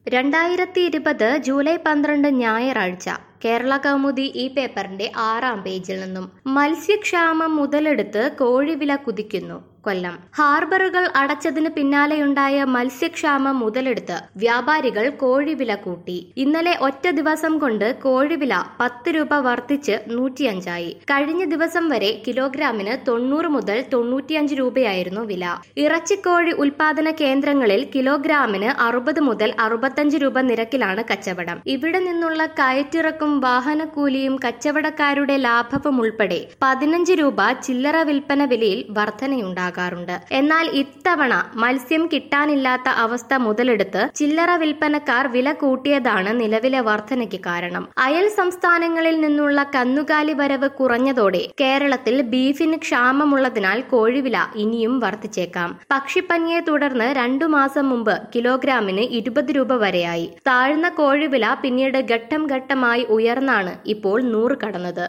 രണ്ടായിരത്തി ഇരുപത് ജൂലൈ പന്ത്രണ്ട് ഞായറാഴ്ച കേരള കൗമുദി ഈ പേപ്പറിന്റെ ആറാം പേജിൽ നിന്നും മത്സ്യക്ഷാമം മുതലെടുത്ത് കോഴിവില കുതിക്കുന്നു കൊല്ലം ഹാർബറുകൾ അടച്ചതിന് പിന്നാലെയുണ്ടായ മത്സ്യക്ഷാമം മുതലെടുത്ത് വ്യാപാരികൾ കോഴിവില കൂട്ടി ഇന്നലെ ഒറ്റ ദിവസം കൊണ്ട് കോഴിവില പത്ത് രൂപ വർദ്ധിച്ച് നൂറ്റിയഞ്ചായി കഴിഞ്ഞ ദിവസം വരെ കിലോഗ്രാമിന് തൊണ്ണൂറ് മുതൽ തൊണ്ണൂറ്റിയഞ്ച് രൂപയായിരുന്നു വില ഇറച്ചിക്കോഴി ഉൽപാദന കേന്ദ്രങ്ങളിൽ കിലോഗ്രാമിന് അറുപത് മുതൽ അറുപത്തഞ്ച് രൂപ നിരക്കിലാണ് കച്ചവടം ഇവിടെ നിന്നുള്ള കയറ്റിറക്കും വാഹനക്കൂലിയും കച്ചവടക്കാരുടെ ലാഭവും ഉൾപ്പെടെ പതിനഞ്ച് രൂപ ചില്ലറ വിൽപ്പന വിലയിൽ വർധനയുണ്ടാകാറുണ്ട് എന്നാൽ ഇത്തവണ മത്സ്യം കിട്ടാനില്ലാത്ത അവസ്ഥ മുതലെടുത്ത് ചില്ലറ വിൽപ്പനക്കാർ വില കൂട്ടിയതാണ് നിലവിലെ വർധനയ്ക്ക് കാരണം അയൽ സംസ്ഥാനങ്ങളിൽ നിന്നുള്ള കന്നുകാലി വരവ് കുറഞ്ഞതോടെ കേരളത്തിൽ ബീഫിന് ക്ഷാമമുള്ളതിനാൽ കോഴിവില ഇനിയും വർദ്ധിച്ചേക്കാം പക്ഷിപ്പനിയെ തുടർന്ന് രണ്ടു മാസം മുമ്പ് കിലോഗ്രാമിന് ഇരുപത് രൂപ വരെയായി താഴ്ന്ന കോഴിവില പിന്നീട് ഘട്ടം ഘട്ടമായി ഉയർന്നാണ് ഇപ്പോൾ നൂറ് കടന്നത്